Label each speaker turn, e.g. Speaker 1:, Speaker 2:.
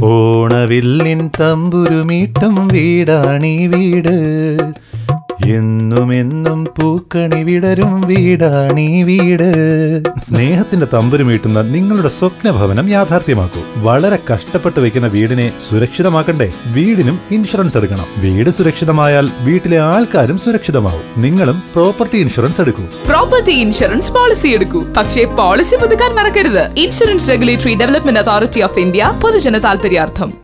Speaker 1: ഓണവില്ലിൻ തമ്പുരുമീട്ടം വീടാണീ വീട് എന്നും എന്നും പൂക്കണി വിടരും വീടാണീ വീട് സ്നേഹത്തിന്റെ തമ്പുരു മീട്ടുന്ന നിങ്ങളുടെ സ്വപ്ന ഭവനം യാഥാർത്ഥ്യമാക്കൂ വളരെ കഷ്ടപ്പെട്ട് വെക്കുന്ന വീടിനെ സുരക്ഷിതമാക്കണ്ടേ വീടിനും ഇൻഷുറൻസ് എടുക്കണം വീട് സുരക്ഷിതമായാൽ വീട്ടിലെ ആൾക്കാരും സുരക്ഷിതമാവും നിങ്ങളും പ്രോപ്പർട്ടി ഇൻഷുറൻസ് എടുക്കൂ
Speaker 2: പ്രോപ്പർട്ടി ഇൻഷുറൻസ് പോളിസി എടുക്കൂ പക്ഷേ പോളിസി പുതുക്കാൻ മറക്കരുത് insurance regulatory development authority of India പൊതുജന താൽപര്യാർത്ഥം